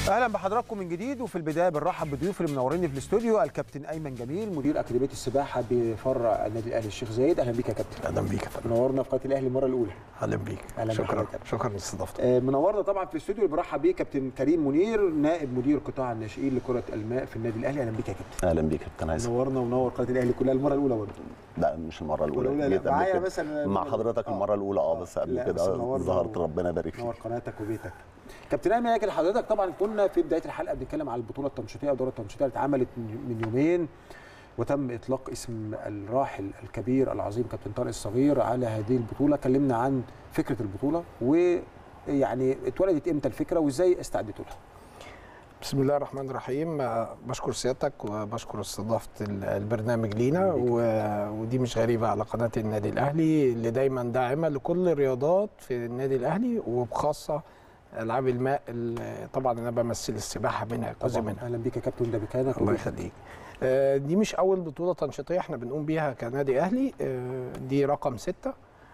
اهلا بحضراتكم من جديد وفي البدايه بنرحب بضيوف اللي منوريني في الاستوديو الكابتن ايمن جميل مدير اكاديميه السباحه بفرع النادي الاهلي الشيخ زايد اهلا بيك يا كابتن اهلا بيك يا فندم منورنا في قناه الاهلي المره الاولى اهلا بيك أهلا شكرا بحضرتك. شكرا لاستضافتك آه، منورنا طبعا في الاستوديو اللي برحب بيه كابتن كريم منير نائب مدير قطاع الناشئين لكره الماء في النادي الاهلي اهلا بيك يا كابتن اهلا بيك يا كابتن هيثم منورنا ومنور قناه الاهلي كلها المره الاولى برضه لا مش المره الاولى الأولى لا، جيت قبل معايا كده. مثلا مع حضرتك آه. المره الاولى اه بس قبل لا، بس كده منورنا ظهرت و- ربنا يبارك نور فيك قناتك وبيتك كابتن ايمن لكن حضرتك طبعا كنا في بدايه الحلقه بنتكلم على البطوله التنشيطيه والدوره التنشيطيه اللي اتعملت من من يومين وتم اطلاق اسم الراحل الكبير العظيم كابتن طارق الصغير على هذه البطوله كلمنا عن فكره البطوله ويعني اتولدت امتى الفكره وازاي استعدتوا لها بسم الله الرحمن الرحيم آه، بشكر سيادتك وبشكر استضافه ال- البرنامج لينا و- ودي مش غريبه على قناه النادي الاهلي اللي دايما داعمه لكل الرياضات في النادي الاهلي وبخاصه العاب الماء اللي طبعا انا بمثل السباحه منها جزء طبعا منها اهلا بيك يا كابتن ده مكانك الله وبيتك. يخليك آه، دي مش اول بطوله تنشيطيه احنا بنقوم بيها كنادي اهلي آه، دي رقم ستة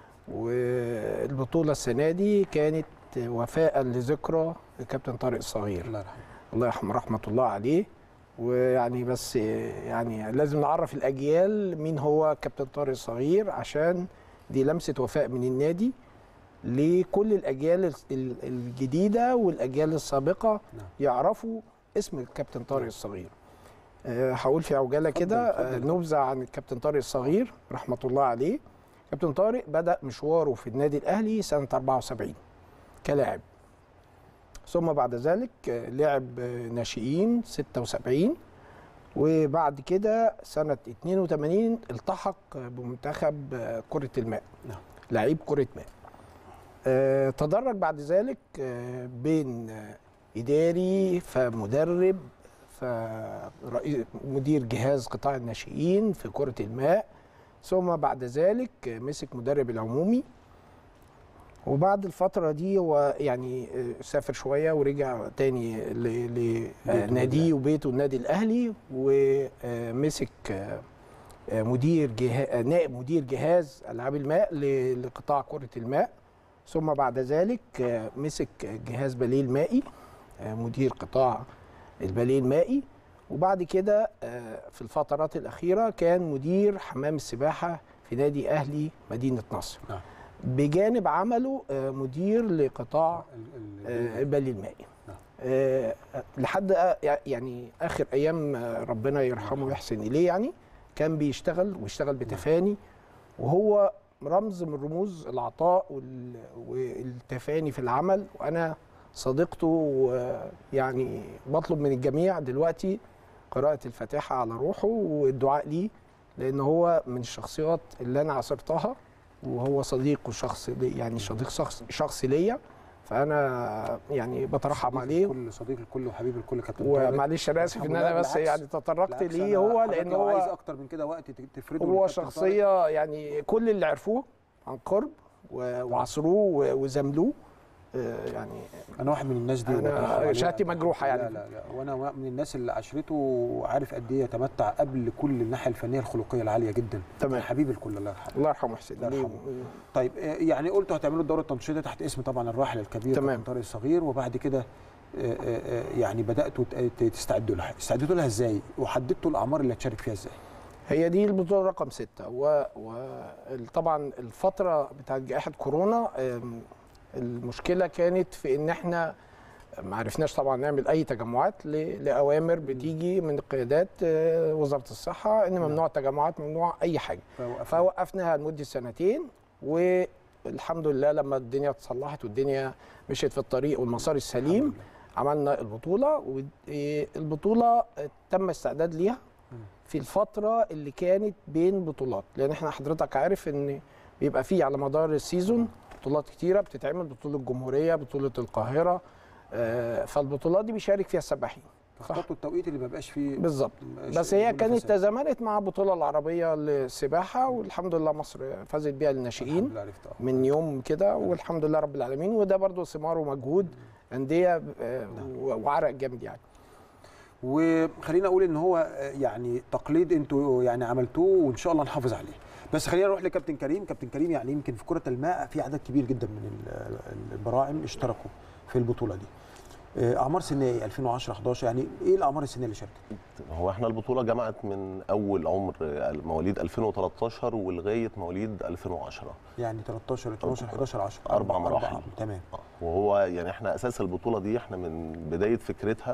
والبطوله السنه دي كانت وفاء لذكرى الكابتن طارق الصغير الله يرحمه الله يرحمه رحمه الله عليه ويعني بس يعني لازم نعرف الاجيال مين هو كابتن طارق الصغير عشان دي لمسه وفاء من النادي لكل الاجيال ال- الجديده والاجيال السابقه نعم. يعرفوا اسم الكابتن طارق الصغير أه، هقول في عجاله كده اتفضل، أه، اتفضل. نبذه عن الكابتن طارق الصغير رحمه الله عليه كابتن طارق بدا مشواره في النادي الاهلي سنه 74 كلاعب ثم بعد ذلك آه، لعب آه، ناشئين 76 وبعد كده سنة 82 التحق آه، بمنتخب آه، كرة الماء نعم. لعيب كرة ماء آه، تدرج بعد ذلك آه، بين آه، إداري فمدرب فمدير جهاز قطاع الناشئين في كرة الماء ثم بعد ذلك آه، مسك مدرب العمومي وبعد الفترة دي هو يعني آه، سافر شوية ورجع تاني لناديه وبيته النادي الأهلي ومسك آه، آه، مدير جهاز نائب مدير جهاز ألعاب الماء ل- لقطاع كرة الماء ثم بعد ذلك آه، مسك جهاز باليه المائي آه، مدير قطاع الباليه المائي وبعد كده آه، في الفترات الأخيرة كان مدير حمام السباحة في نادي أهلي مدينة نصر نعم. بجانب عمله آه، مدير لقطاع ال- ال- آه، البالي المائي نعم. آه، لحد آه، يعني اخر ايام آه، ربنا يرحمه ويحسن اليه يعني كان بيشتغل ويشتغل بتفاني وهو رمز من رموز العطاء وال- والتفاني في العمل وانا صديقته ويعني بطلب من الجميع دلوقتي قراءة الفاتحة على روحه والدعاء ليه لأن هو من الشخصيات اللي أنا عاصرتها وهو صديق وشخص لي يعني صديق شخص شخص ليا فأنا يعني بترحم صديق عليه الكل صديق الكل وحبيب الكل كابتن طارق. ومعلش انا اسف ان الحمد انا لله، بس بالعكس. يعني تطرقت بالعكس ليه أنا هو حضرتك لان لو عايز هو اكتر من كده وقت ت- تفرده هو للكابتن طارق. شخصيه يعني كل اللي عرفوه عن قرب و- وعصروه و- وزملوه آه، يعني انا واحد من الناس دي أنا وبرحب عليه. شهادتي مجروحة يعني. لا لا لا وانا وا- من الناس اللي عشرته وعارف قد ايه يتمتع قبل كل الناحيه الفنيه الخلقيه العاليه جدا تمام. حبيب الكل الله يرحمه الله يرحمه حسين الله ليه؟ يرحمه. طيب آه، يعني قلتوا هتعملوا الدوره التنشيطيه تحت اسم طبعا الراحل الكبير تمام. كابتن طارق الصغير وبعد كده آه، آه، آه، يعني بداتوا ت- ت- تستعدوا لها استعدتوا لها ازاي وحددتوا الاعمار اللي هتشارك فيها ازاي هي دي البطوله رقم ستة وطبعا الفتره بتاعت جائحه كورونا آم، المشكله كانت في ان احنا ما عرفناش طبعا نعمل اي تجمعات ل- لاوامر بتيجي من قيادات آه، وزاره الصحه ان ممنوع التجمعات ممنوع اي حاجه فوقفنا. فوقفناها لمده سنتين والحمد لله لما الدنيا اتصلحت والدنيا مشيت في الطريق والمسار السليم الحمد لله. عملنا البطوله والبطوله تم استعداد ليها في الفتره اللي كانت بين بطولات لان احنا حضرتك عارف ان بيبقى فيه على مدار السيزون بطولات كتيره بتتعمل بطوله الجمهوريه بطوله القاهره آه، فالبطولات دي بيشارك فيها السباحين فاخترتوا التوقيت اللي ما بيبقاش فيه بالظبط ش- بس هي كانت منافسات. تزامنت مع البطوله العربيه للسباحه والحمد لله مصر فازت بيها الحمد للناشئين لله عرفت آه. من يوم كده والحمد لله رب العالمين وده برضو ثمار ومجهود انديه آه، و- وعرق جامد يعني وخلينا اقول ان هو آه، يعني تقليد انتوا يعني عملتوه وان شاء الله نحافظ عليه بس خلينا نروح لكابتن كريم كابتن كريم يعني يمكن في كره الماء في عدد كبير جدا من ال- البراعم اشتركوا في البطوله دي آه، اعمار سنيه ايه 2010 11 يعني ايه الاعمار السنيه اللي شاركت هو احنا البطوله جمعت من اول عمر مواليد 2013 ولغايه مواليد 2010 يعني 13 12 11 10 أربع مراحل. عام. تمام وهو يعني احنا اساس البطوله دي احنا من بدايه فكرتها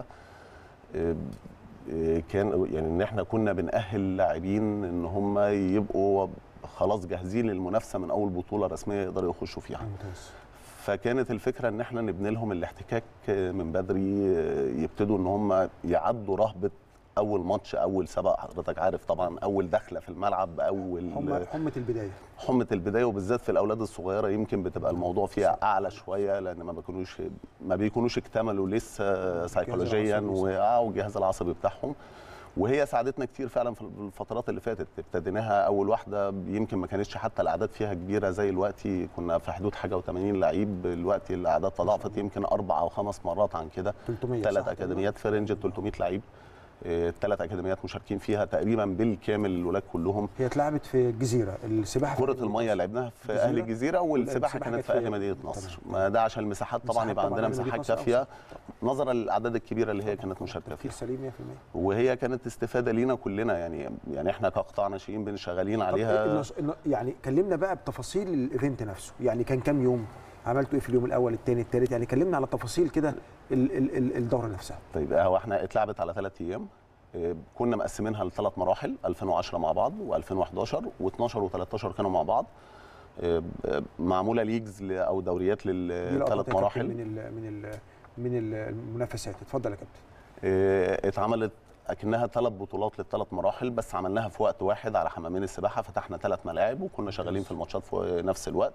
آه، آه، كان يعني ان احنا كنا بنأهل لاعبين ان هم يبقوا خلاص جاهزين للمنافسه من اول بطوله رسميه يقدروا يخشوا فيها ممتاز فكانت الفكره ان احنا نبني لهم الاحتكاك من بدري يبتدوا ان هم يعدوا رهبه اول ماتش اول سبق حضرتك عارف طبعا اول دخله في الملعب اول هم حمه البدايه حمه البدايه وبالذات في الاولاد الصغيره يمكن بتبقى الموضوع فيها اعلى شويه لان ما بيكونوش ما بيكونوش اكتملوا لسه سيكولوجيا العصبي و- آه، والجهاز العصبي بتاعهم وهي ساعدتنا كتير فعلا في الفترات اللي فاتت ابتديناها اول واحده يمكن ما كانتش حتى الاعداد فيها كبيره زي الوقت كنا في حدود حاجه و80 لعيب الوقت الاعداد تضاعفت يمكن اربع او خمس مرات عن كده 300 ثلاث صح؟ اكاديميات في رينج 300 لعيب ثلاث اكاديميات مشاركين فيها تقريبا بالكامل الولاد كلهم هي اتلعبت في الجزيره السباحه كره الميه لعبناها في الجزيرة؟ اهل الجزيره والسباحه والسباحة كانت كانت في في- اهل مدينه تمام. نصر ما ده عشان المساحات طبعا مساحات يبقى طبعاً عندنا مدينة مساحات نصر كافيه أوسع. نظرا للاعداد الكبيره اللي هي كانت مشاركه تفكير فيها سليم 100% وهي كانت استفاده لينا كلنا يعني يعني احنا كقطاع ناشئين بنشغالين طب عليها النص- الن- يعني كلمنا بقى بتفاصيل الايفنت نفسه يعني كان كام يوم عملتوا ايه في اليوم الاول الثاني الثالث يعني كلمنا على تفاصيل كده ال- ال- ال- الدوره نفسها طيب هو احنا اتلعبت على ثلاث ايام آه، كنا مقسمينها لثلاث مراحل 2010 مع بعض و2011 و12 و13 كانوا مع بعض آه، آه، معموله ليجز ل- او دوريات دي لقطات للثلاث يا كابتن مراحل من ال من ال من ال- المنافسات اتفضل يا كابتن آه، اتعملت اكنها ثلاث بطولات للثلاث مراحل بس عملناها في وقت واحد على حمامين السباحه فتحنا ثلاث ملاعب وكنا شغالين في الماتشات في نفس الوقت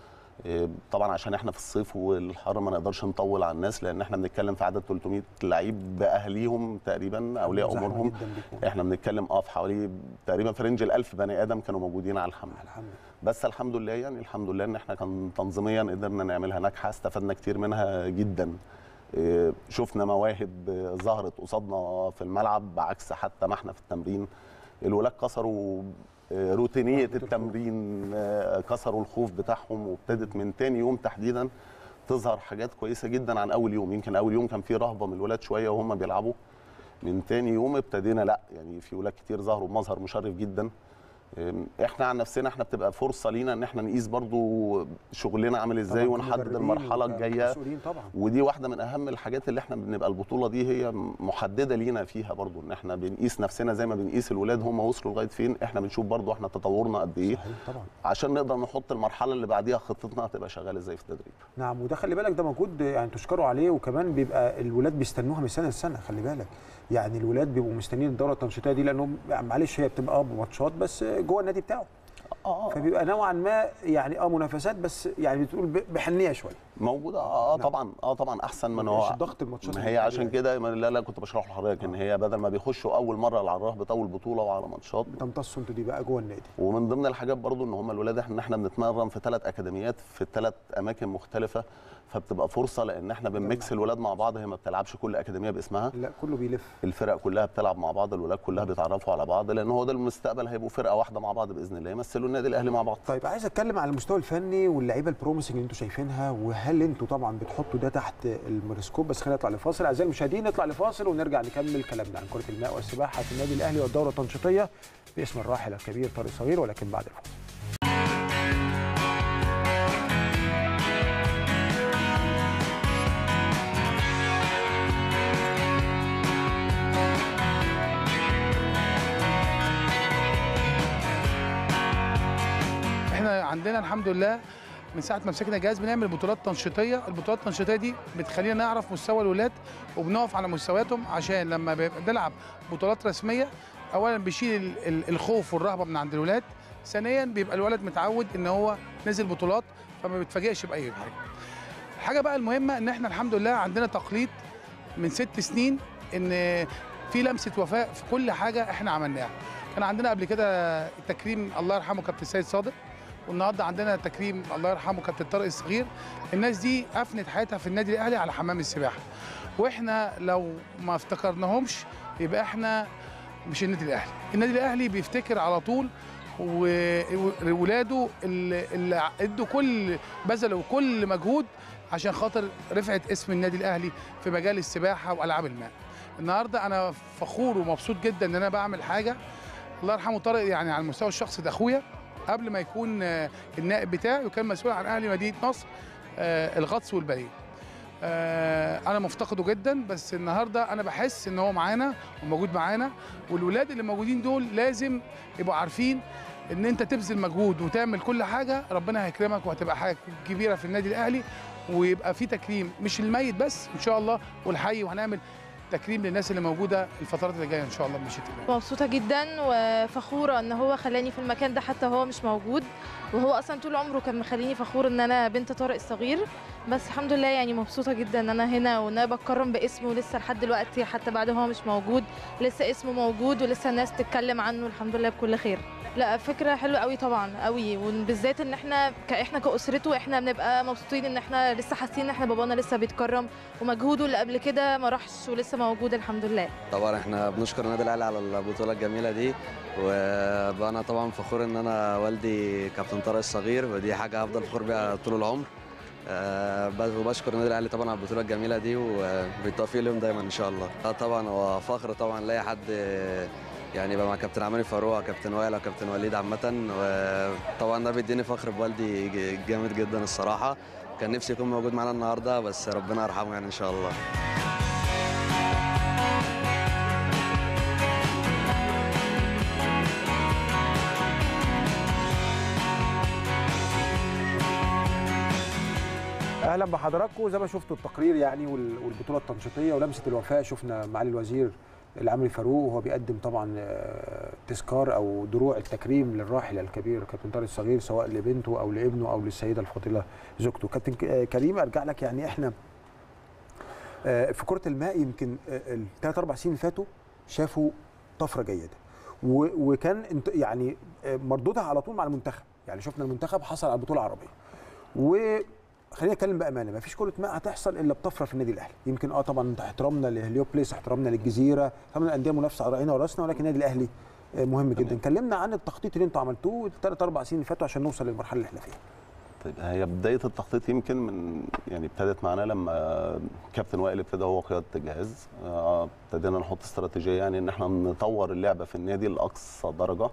آه، طبعا عشان احنا في الصيف والحر ما نقدرش نطول على الناس لان احنا بنتكلم في عدد 300 لعيب باهليهم تقريبا اولياء زحمة امورهم جدا بيكون. احنا بنتكلم اه في حوالي تقريبا في رينج ال1000 بني ادم كانوا موجودين على الحمل الحمد لله بس الحمد لله يعني الحمد لله ان احنا كان تنظيميا قدرنا نعملها ناجحه استفدنا كتير منها جدا إيه، شفنا مواهب آه، ظهرت قصادنا في الملعب بعكس حتى ما احنا في التمرين الولاد كسروا آه، روتينيه رهبة الخوف. التمرين آه، كسروا الخوف بتاعهم وابتدت من تاني يوم تحديدا تظهر حاجات كويسه جدا عن اول يوم يمكن اول يوم كان فيه رهبه من الولاد شويه وهم بيلعبوا من تاني يوم ابتدينا لا يعني في ولاد كتير ظهروا بمظهر مشرف جدا أم، احنا عن نفسنا احنا بتبقى فرصه لينا ان احنا نقيس برضو شغلنا عامل ازاي طبعاً ونحدد كمدربين المرحله الجايه وكمسؤولين طبعا ودي واحده من اهم الحاجات اللي احنا بنبقى البطوله دي هي محدده لينا فيها برضو ان احنا بنقيس نفسنا زي ما بنقيس الولاد هم وصلوا لغايه فين احنا بنشوف برضو احنا تطورنا قد ايه صحيح طبعا عشان نقدر نحط المرحله اللي بعديها خطتنا هتبقى شغاله ازاي في التدريب نعم وده خلي بالك ده موجود يعني تشكروا عليه وكمان بيبقى الولاد بيستنوها من سنه لسنه خلي بالك يعني الولاد بيبقوا مستنيين الدوره التنشيطيه دي لانهم يعني معلش هي بتبقى اه ماتشات بس جوه النادي بتاعه اه فبيبقى نوعا ما يعني اه منافسات بس يعني بتقول ب- بحنيه شويه موجوده اه, آه نعم. طبعا اه طبعا احسن من ما هو بيبقاش ضغط الماتشات ما اللي هي عشان بتبقى كده ما- لا لا كنت بشرح لحضرتك ان هي بدل ما بيخشوا اول مره على الرهبه اول بطوله وعلى ماتشات بتمتصوا انتوا دي بقى جوه النادي ومن ضمن الحاجات برضو ان هم الولاد احنا احنا بنتمرن في ثلاث اكاديميات في ثلاث اماكن مختلفه فبتبقى فرصه لان احنا بنميكس الولاد مع بعض هي ما بتلعبش كل اكاديميه باسمها لا كله بيلف الفرق كلها بتلعب مع بعض الولاد كلها بيتعرفوا على بعض لان هو ده المستقبل هيبقوا فرقه واحده مع بعض باذن الله يمثلوا النادي الاهلي مع بعض طيب عايز اتكلم على المستوى الفني واللعيبه البروميسنج اللي انتوا شايفينها وهل انتوا طبعا بتحطوا ده تحت الميكروسكوب بس خلينا نطلع لفاصل اعزائي المشاهدين نطلع لفاصل ونرجع نكمل كلامنا عن كره الماء والسباحه في النادي الاهلي والدوره التنشيطيه باسم الراحل الكبير طارق صغير ولكن بعد الفاصل احنا عندنا الحمد لله من ساعه ما مسكنا جهاز بنعمل بطولات تنشيطيه البطولات التنشيطيه دي بتخلينا نعرف مستوى الولاد وبنقف على مستوياتهم عشان لما بيبقى نلعب بطولات رسميه اولا بيشيل ال- ال- الخوف والرهبه من عند الولاد ثانيا بيبقى الولد متعود ان هو نزل بطولات فما بيتفاجئش باي حاجه الحاجه بقى المهمه ان احنا الحمد لله عندنا تقليد من ست سنين ان في لمسه وفاء في كل حاجه احنا عملناها كان عندنا قبل كده تكريم الله يرحمه كابتن سيد صادق والنهارده عندنا تكريم الله يرحمه كابتن طارق الصغير الناس دي افنت حياتها في النادي الاهلي على حمام السباحه واحنا لو ما افتكرناهمش يبقى احنا مش النادي الاهلي النادي الاهلي بيفتكر على طول وولاده اللي اللي ادوا كل بذلوا كل مجهود عشان خاطر رفعت اسم النادي الاهلي في مجال السباحه والعاب الماء النهارده انا فخور ومبسوط جدا ان انا بعمل حاجه الله يرحمه طارق يعني على المستوى الشخصي ده اخويا قبل ما يكون آه، النائب بتاعي وكان مسؤول عن اهلي مدينه نصر آه، الغطس والبريه آه، انا مفتقده جدا بس النهارده انا بحس ان هو معانا وموجود معانا والولاد اللي موجودين دول لازم يبقوا عارفين ان انت تبذل مجهود وتعمل كل حاجه ربنا هيكرمك وهتبقى حاجه كبيره في النادي الاهلي ويبقى في تكريم مش الميت بس ان شاء الله والحي وهنعمل تكريم للناس اللي موجوده الفترات اللي جايه ان شاء الله بمشيئه الله مبسوطة جدا وفخورة ان هو خلاني في المكان ده حتى هو مش موجود وهو اصلا طول عمره كان مخليني فخور ان انا بنت طارق الصغير بس الحمد لله يعني مبسوطة جدا ان انا هنا وان انا بتكرم باسمه لسه لحد دلوقتي حتى بعد هو مش موجود لسه اسمه موجود ولسه الناس تتكلم عنه الحمد لله بكل خير لا فكرة حلوة قوي طبعا قوي وبالذات ان احنا ك- احنا كأسرته احنا بنبقى مبسوطين ان احنا لسه حاسين ان احنا بابانا لسه بيتكرم ومجهوده اللي قبل كده ما راحش ولسه موجود الحمد لله طبعا احنا بنشكر النادي الاهلي على البطوله الجميله دي وانا طبعا فخور ان انا والدي كابتن طارق الصغير ودي حاجه هفضل فخور بيها طول العمر آه، بس- وبشكر النادي الاهلي طبعا على البطوله الجميله دي وبالتوفيق لهم دايما ان شاء الله آه، طبعا هو فخر طبعا لاي حد آه، يعني يبقى مع كابتن عماني فاروق كابتن وائل او كابتن وليد عامه وطبعا ده بيديني فخر بوالدي ج- جامد جدا الصراحه كان نفسي يكون موجود معانا النهارده بس ربنا يرحمه يعني ان شاء الله اهلا بحضراتكم زي ما شفتوا التقرير يعني وال- والبطوله التنشيطيه ولمسه الوفاء شفنا معالي الوزير العمري فاروق وهو بيقدم طبعا آه، تذكار او دروع التكريم للراحل الكبير كابتن طارق الصغير سواء لبنته او لابنه او للسيده الفاضله زوجته كابتن ك- آه، كريم ارجع لك يعني احنا آه، في كره الماء يمكن الثلاث اربع سنين اللي فاتوا شافوا طفره جيده و- وكان انت- يعني آه، مردودها على طول مع المنتخب يعني شفنا المنتخب حصل على البطوله العربيه وخلينا نتكلم بامانه ما فيش كره ماء هتحصل الا بطفره في النادي الاهلي يمكن اه طبعا احترامنا لهليوبليس احترامنا للجزيره طبعا الانديه منافسه على راينا وراسنا ولكن النادي الاهلي آه، مهم جدا كلمنا عن التخطيط اللي انتوا عملتوه الثلاث اربع سنين اللي فاتوا عشان نوصل للمرحله اللي احنا فيها طيب هي بدايه التخطيط يمكن من يعني ابتدت معانا لما كابتن وائل ابتدى هو قياده الجهاز آه، ابتدينا نحط استراتيجيه يعني ان احنا نطور اللعبه في النادي لاقصى درجه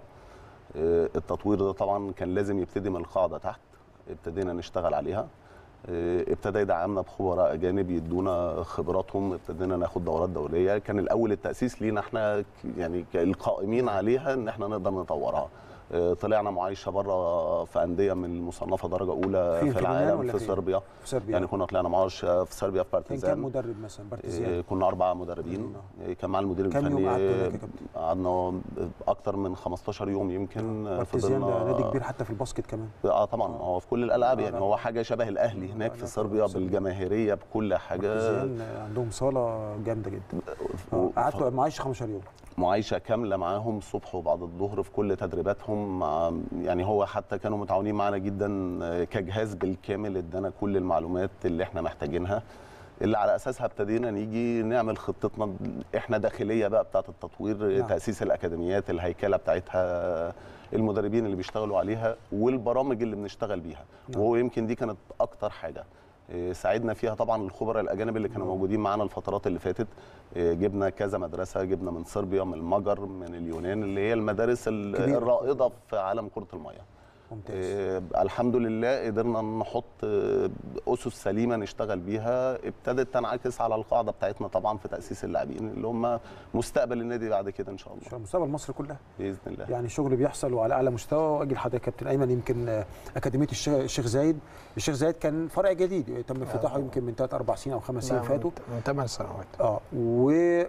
آه، التطوير ده طبعا كان لازم يبتدي من القاعده تحت ابتدينا نشتغل عليها آه، ابتدى يدعمنا بخبراء اجانب يدونا خبراتهم ابتدينا ناخد دورات دوليه كان الاول التاسيس لينا احنا ك- يعني ك- القائمين عليها ان احنا نقدر نطورها آه، طلعنا معايشه بره في انديه من المصنفه درجه اولى فين؟ في في اليونان العالم ولا في فين؟ صربيا في صربيا يعني كنا طلعنا معاش في صربيا في كان كام بارتيزان مدرب مثلا آه، بارتيزان كنا أربعة مدربين آه، كان مع المدير كام يوم الفني قعدتوا هناك يا آه، كابتن؟ قعدنا أكتر من 15 يوم يمكن آه، بارتيزان ده فضلنا- نادي كبير حتى في الباسكت كمان اه طبعا هو في كل الالعاب آه، يعني لا. هو حاجه شبه الاهلي هناك لا، في صربيا صربيا. بالجماهيريه بكل حاجه بارتيزان عندهم صاله جامده جدا آه، و- قعدتوا معايش 15 يوم معايشه كامله معاهم صبح وبعد الظهر في كل تدريباتهم مع يعني هو حتى كانوا متعاونين معانا جدا آه، كجهاز بالكامل ادانا كل المعلومات اللي احنا محتاجينها اللي على اساسها ابتدينا نيجي نعمل خطتنا احنا داخليه بقى بتاعه التطوير نعم. نعم. تاسيس الاكاديميات الهيكله بتاعتها المدربين اللي بيشتغلوا عليها والبرامج اللي بنشتغل بيها نعم. وهو يمكن دي كانت اكتر حاجه إيه، ساعدنا فيها طبعا الخبراء الاجانب اللي كانوا نعم. موجودين معانا الفترات اللي فاتت إيه، جبنا كذا مدرسه جبنا من صربيا من المجر من اليونان اللي هي المدارس ال- كبيرة. الرائده في عالم كره الميه ممتاز إيه، الحمد لله قدرنا نحط آه، اسس سليمه نشتغل بيها ابتدت تنعكس على القاعده بتاعتنا طبعا في تاسيس اللاعبين اللي هم مستقبل النادي بعد كده ان شاء الله شو- مستقبل مصر كلها باذن الله يعني شغل بيحصل وعلى اعلى مستوى واجي لحضرتك كابتن ايمن يمكن آه، اكاديميه الشيخ الشيخ زايد الشيخ زايد كان فرع جديد تم افتتاحه يمكن من ثلاث اربع سنين او خمس سنين لا، فاتوا من 8 سنوات اه و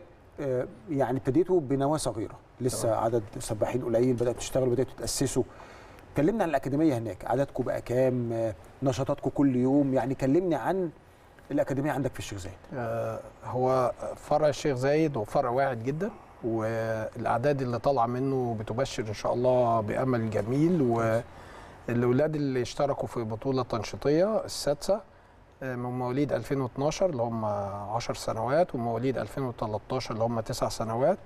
آه، يعني ابتديتوا بنواه صغيره لسه عدد سباحين قليل بداتوا تشتغلوا بداتوا تاسسوا كلمنا عن الاكاديميه هناك عددكم بقى كام آه، نشاطاتكم كل يوم يعني كلمني عن الاكاديميه عندك في الشيخ زايد آه، هو فرع الشيخ زايد هو فرع واعد جدا والاعداد اللي طالعه منه بتبشر ان شاء الله بامل جميل والاولاد اللي اشتركوا في بطوله تنشيطيه السادسه آه، من مواليد 2012 اللي هم 10 سنوات ومواليد 2013 اللي هم 9 سنوات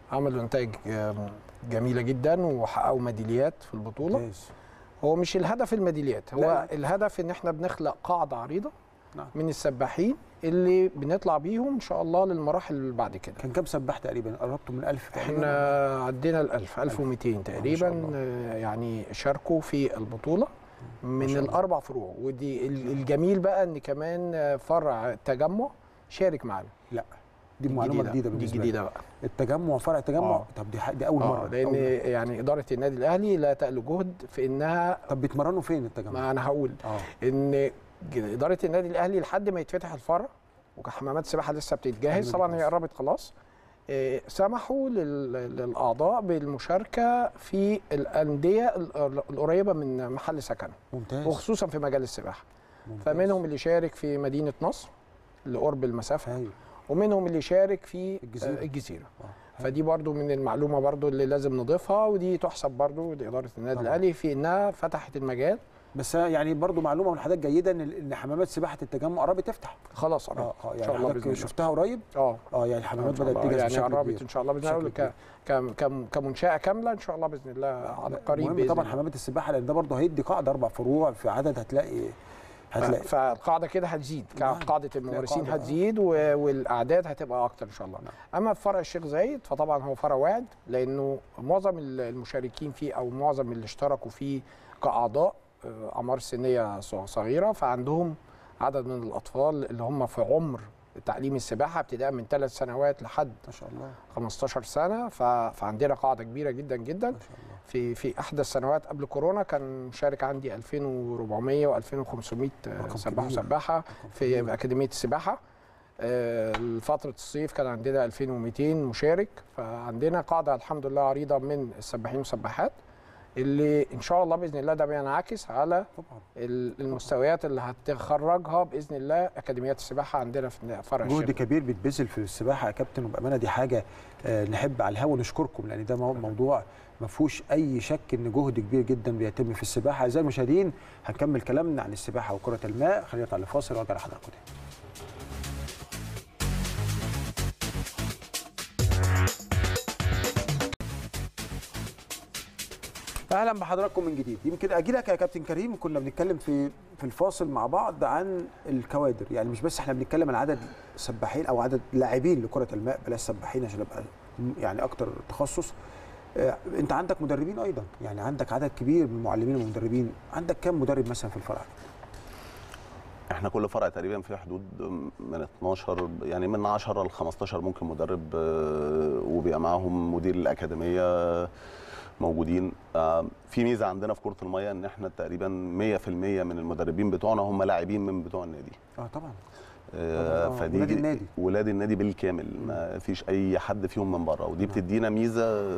عملوا نتائج آه، جميله جدا وحققوا ميداليات في البطوله ممتاز هو مش الهدف الميداليات هو لا. الهدف ان احنا بنخلق قاعده عريضه نعم. من السباحين اللي بنطلع بيهم ان شاء الله للمراحل اللي بعد كده كان كام سباح تقريبا قربتوا من 1000 تقريبا احنا عدينا ال 1000 1200 تقريبا الله. آه، يعني شاركوا في البطوله من شاء الله. الاربع فروع ودي ال- الجميل بقى ان كمان آه، فرع التجمع شارك معانا لا دي معلومه جديده دي بالنسبه جديده لي. بقى التجمع فرع التجمع آه. طب دي, ح- دي اول آه مره لان أول مرة. يعني اداره النادي الاهلي لا تأل جهد في انها طب بيتمرنوا فين التجمع ما انا هقول اه ان ج- اداره النادي الاهلي لحد ما يتفتح الفرع وحمامات السباحه لسه بتتجهز طبعا هي قربت خلاص آه، سمحوا لل- للاعضاء بالمشاركه في الانديه ال- القريبه من محل سكنهم ممتاز وخصوصا في مجال السباحه ممتاز. فمنهم اللي شارك في مدينه نصر لقرب المسافه هايل ومنهم اللي شارك في الجزيرة. آه، الجزيره آه. فدي برضو من المعلومه برضو اللي لازم نضيفها ودي تحسب برضو لاداره النادي طبعاً. الاهلي في انها فتحت المجال بس يعني برضو معلومه من حضرتك جيده ان ان حمامات سباحه التجمع قربت تفتح خلاص اه قربت اه ان يعني شاء الله حضرتك باذن الله شفتها قريب اه اه يعني إن الحمامات شاء بدات الله. تجهز يعني بشكل قربت كبير ان شاء الله باذن بشكل الله كبير. ك- كم- كم- كمنشاه كامله ان شاء الله باذن الله على قريب مهم باذن طبعا الله. حمامات السباحه لان ده برضه هيدي قاعده اربع فروع في عدد هتلاقي هتلاقي فالقاعده كده هتزيد نعم. قاعده الممارسين قاعدة، آه. هتزيد و- والاعداد هتبقى اكتر ان شاء الله اما في فرع الشيخ زايد فطبعا هو فرع واعد لانه معظم ال- المشاركين فيه او معظم اللي اشتركوا فيه كاعضاء آه، اعمار سنيه ص- صغيره فعندهم عدد من الاطفال اللي هم في عمر تعليم السباحه ابتداء من ثلاث سنوات لحد ما شاء الله 15 سنه ف... فعندنا قاعده كبيره جدا جدا ما شاء الله في في احدى السنوات قبل كورونا كان مشارك عندي 2400 و2500 رقم سباح كبير. وسباحه رقم في كبير. اكاديميه السباحه آه، فتره الصيف كان عندنا 2200 مشارك فعندنا قاعده الحمد لله عريضه من السباحين والسباحات اللي ان شاء الله باذن الله ده بينعكس على طبعا ال- المستويات اللي هتخرجها باذن الله اكاديميات السباحه عندنا في فرع جهد الشيخ كبير بيتبذل في السباحه يا كابتن وبامانه دي حاجه آه، نحب على الهوا نشكركم لان ده مو- موضوع ما فيهوش اي شك ان جهد كبير جدا بيتم في السباحه اعزائي المشاهدين هنكمل كلامنا عن السباحه وكره الماء خلينا نطلع لفاصل وارجع لحضراتكم تاني اهلا بحضراتكم من جديد يمكن اجي لك يا كابتن كريم كنا بنتكلم في في الفاصل مع بعض عن الكوادر يعني مش بس احنا بنتكلم عن عدد سباحين او عدد لاعبين لكره الماء بلاش سباحين عشان ابقى يعني اكتر تخصص آه، انت عندك مدربين ايضا يعني عندك عدد كبير من المعلمين والمدربين عندك كم مدرب مثلا في الفرع احنا كل فرع تقريبا في حدود من 12 يعني من 10 ل 15 ممكن مدرب آه، وبيبقى معاهم مدير الاكاديميه موجودين آه، في ميزه عندنا في كره الميه ان احنا تقريبا 100% من المدربين بتوعنا هم لاعبين من بتوع النادي اه طبعا آه، طبعاً، آه، فدي ولاد النادي. ولاد النادي بالكامل ما فيش اي حد فيهم من بره ودي بتدينا ميزه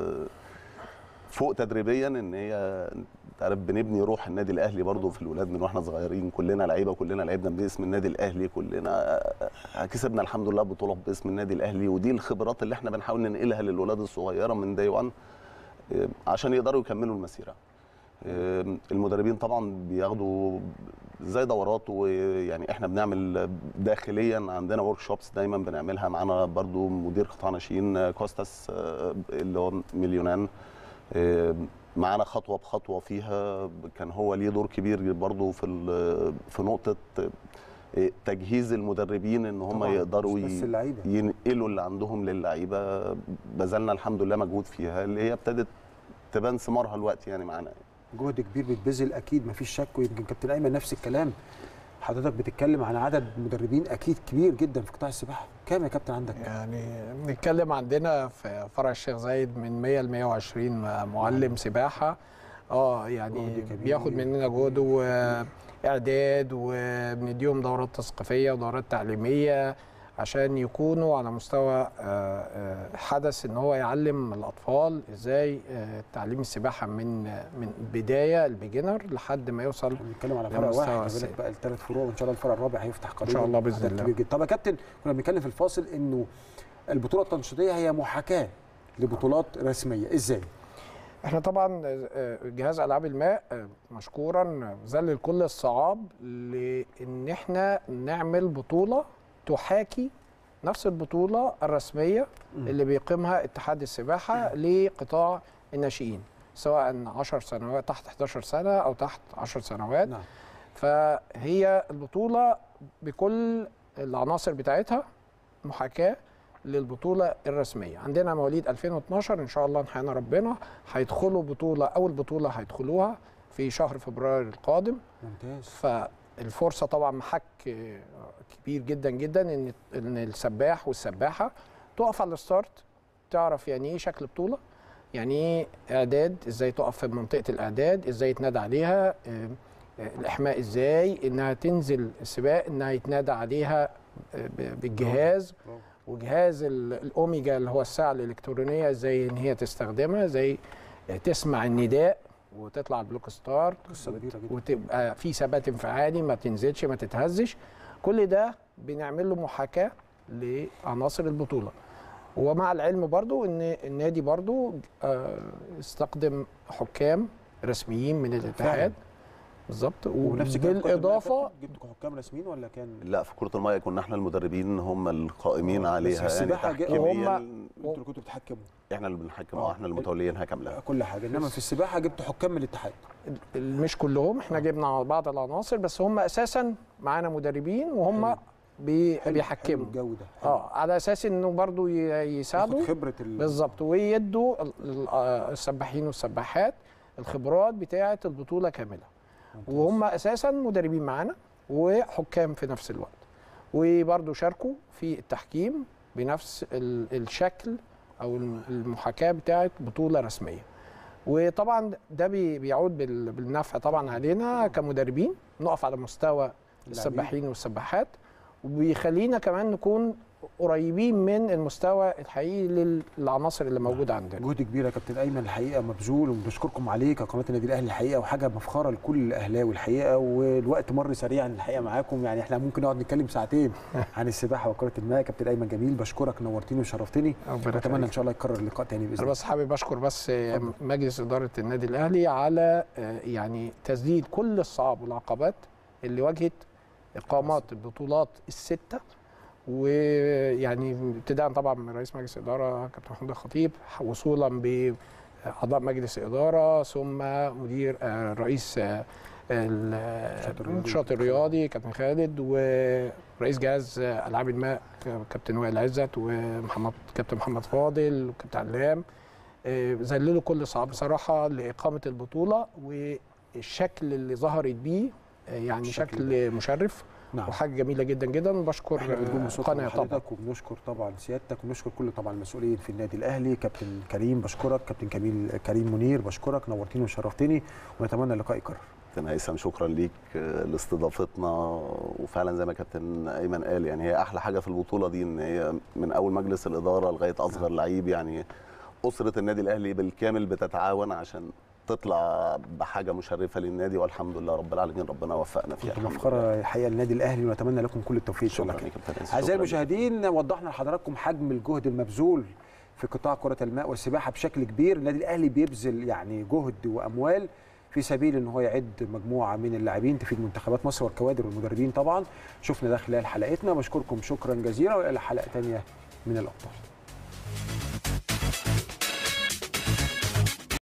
فوق تدريبيا ان هي انت عارف بنبني روح النادي الاهلي برضو في الولاد من واحنا صغيرين كلنا لعيبه كلنا لعبنا باسم النادي الاهلي كلنا كسبنا الحمد لله بطوله باسم النادي الاهلي ودي الخبرات اللي احنا بنحاول ننقلها للولاد الصغيره من داي 1 عشان يقدروا يكملوا المسيره المدربين طبعا بياخدوا زي دورات ويعني احنا بنعمل داخليا عندنا ورك شوبس دايما بنعملها معانا برضو مدير قطاع ناشئين كوستاس آه، اللي هو مليونان آه، معانا خطوه بخطوه فيها كان هو ليه دور كبير برضو في ال- في نقطه آه، تجهيز المدربين ان هم طبعاً، يقدروا مش بس ي- اللعيبه ينقلوا اللي عندهم للعيبه بذلنا الحمد لله مجهود فيها اللي هي ابتدت تبان ثمارها الوقت يعني معانا جهد كبير بيتبذل اكيد مفيش شك ويمكن كابتن ايمن نفس الكلام حضرتك بتتكلم عن عدد مدربين اكيد كبير جدا في قطاع السباحه كام يا كابتن عندك يعني بنتكلم عندنا في فرع الشيخ زايد من 100 ل 120 معلم سباحه اه يعني جهد كبير. بياخد مننا جهد واعداد وبنديهم دورات تثقيفيه ودورات تعليميه عشان يكونوا على مستوى آه، آه، حدث ان هو يعلم الاطفال ازاي آه، تعليم السباحه من من بدايه البيجنر لحد ما يوصل احنا بنتكلم على فرع لمستوى واحد ما السن. بالك بقى الثلاث فروع وان شاء الله الفرع الرابع هيفتح قريبا شاء الله بإذن عدد الله. كبير جدا طب يا كابتن كنا بنتكلم في الفاصل انه البطوله التنشيطيه هي محاكاه لبطولات رسميه ازاي؟ احنا طبعا آه، جهاز العاب الماء آه، مشكورا ذلل كل الصعاب لان احنا نعمل بطوله تحاكي نفس البطوله الرسميه اللي بيقيمها اتحاد السباحه لقطاع الناشئين سواء 10 سنوات تحت 11 سنه او تحت 10 سنوات نعم فهي البطوله بكل العناصر بتاعتها محاكاه للبطوله الرسميه عندنا مواليد 2012 ان شاء الله نحيانا ربنا هيدخلوا بطوله اول بطوله هيدخلوها في شهر فبراير القادم ممتاز فالفرصه طبعا محك كبير جدا جدا ان ان السباح والسباحه تقف على الستارت تعرف يعني ايه شكل بطوله يعني ايه اعداد ازاي تقف في منطقه الاعداد ازاي يتنادى عليها آه، آه، الاحماء ازاي انها تنزل السباق انها يتنادى عليها آه، ب- بالجهاز برافو. وجهاز ال- الاوميجا اللي هو الساعه الالكترونيه ازاي ان هي تستخدمها زي تسمع النداء وتطلع البلوك ستارت قصه كبيره جدا وتبقى في ثبات انفعالي ما تنزلش ما تتهزش كل ده بنعمل له محاكاه لعناصر البطوله ومع العلم برضو ان النادي برضو آه، استخدم حكام رسميين من فعلاً. الاتحاد بالظبط ونفس الكلام في كرة المية وبالاضافه فاتت؟ جبتوا حكام رسميين ولا كان لا في كره الميه كنا احنا المدربين هم القائمين آه، بس عليها في يعني السباحة جا- تحكيميا وهم- انتوا اللي كنتوا بتحكموا احنا اللي بنحكم آه. اه احنا المتوليينها كامله كل حاجه انما في السباحه جبتوا حكام من الاتحاد ال- مش كلهم احنا جبنا بعض العناصر بس هم اساسا معانا مدربين وهم حلو. بي حلو- بيحكموا حلو الجو ده حلو. اه على اساس انه برضو ي- يساعدوا ياخد خبره ال... بالظبط ويدوا ال- ال- آه، السباحين والسباحات الخبرات بتاعه البطوله كامله ممتاز. وهم اساسا مدربين معانا وحكام في نفس الوقت وبرضو شاركوا في التحكيم بنفس ال- الشكل او الم- المحاكاه بتاعه بطوله رسميه وطبعا ده بي- بيعود بال- بالنفع طبعا علينا كمدربين نقف على مستوى السباحين والسباحات وبيخلينا كمان نكون قريبين من المستوى الحقيقي للعناصر اللي موجوده عندنا جهد كبير يا كابتن ايمن الحقيقه مبذول وبنشكركم عليه كقناه النادي الاهلي الحقيقه وحاجه مفخره لكل الاهلاوي الحقيقه والوقت مر سريعا الحقيقه معاكم يعني احنا ممكن نقعد نتكلم ساعتين عن السباحه وكره الماء كابتن ايمن جميل بشكرك نورتني وشرفتني ربنا اتمنى ان يخليك. شاء الله يتكرر اللقاء تاني باذن انا الله بس حابب اشكر بس اتفضل. مجلس اداره النادي الاهلي على آه، يعني تسديد كل الصعاب والعقبات اللي واجهت اقامات البطولات السته ويعني ابتداء طبعا من رئيس مجلس الاداره كابتن محمود الخطيب وصولا باعضاء مجلس الاداره ثم مدير آه، رئيس آه، ال- الشاطئ الرياضي. الشاطئ الرياضي كابتن خالد ورئيس جهاز آه، العاب الماء كابتن وائل عزت ومحمد كابتن محمد فاضل وكابتن علام آه، ذللوا كل صعب بصراحه لاقامه البطوله والشكل اللي ظهرت بيه آه، يعني الشكل شكل مشرف نعم وحاجه جميله جدا جدا بشكر احنا بنقوم آه، بصوت القناه طبعا حضرتك وبنشكر طبعا سيادتك وبنشكر كل طبعا المسؤولين في النادي الاهلي كابتن كريم بشكرك كابتن كميل كريم منير بشكرك نورتني وشرفتني ونتمنى اللقاء يكرر كابتن هيثم شكرا ليك آه، لاستضافتنا وفعلا زي ما كابتن ايمن قال يعني هي احلى حاجه في البطوله دي ان هي من اول مجلس الاداره لغايه اصغر لعيب يعني اسره النادي الاهلي بالكامل بتتعاون عشان تطلع بحاجه مشرفه للنادي والحمد لله رب العالمين ربنا وفقنا فيها كنتوا الحمد مفخره الحقيقه النادي الاهلي ونتمنى لكم كل التوفيق ان شاء لله. الله شكرا يا كابتن هيثم. اعزائي شكراً ليك. المشاهدين وضحنا لحضراتكم حجم الجهد المبذول في قطاع كرة الماء والسباحة بشكل كبير، النادي الأهلي بيبذل يعني جهد وأموال في سبيل ان هو يعد مجموعه من اللاعبين تفيد منتخبات مصر والكوادر والمدربين طبعا شفنا ده خلال حلقتنا بشكركم شكرا جزيلا والى حلقه ثانيه من الابطال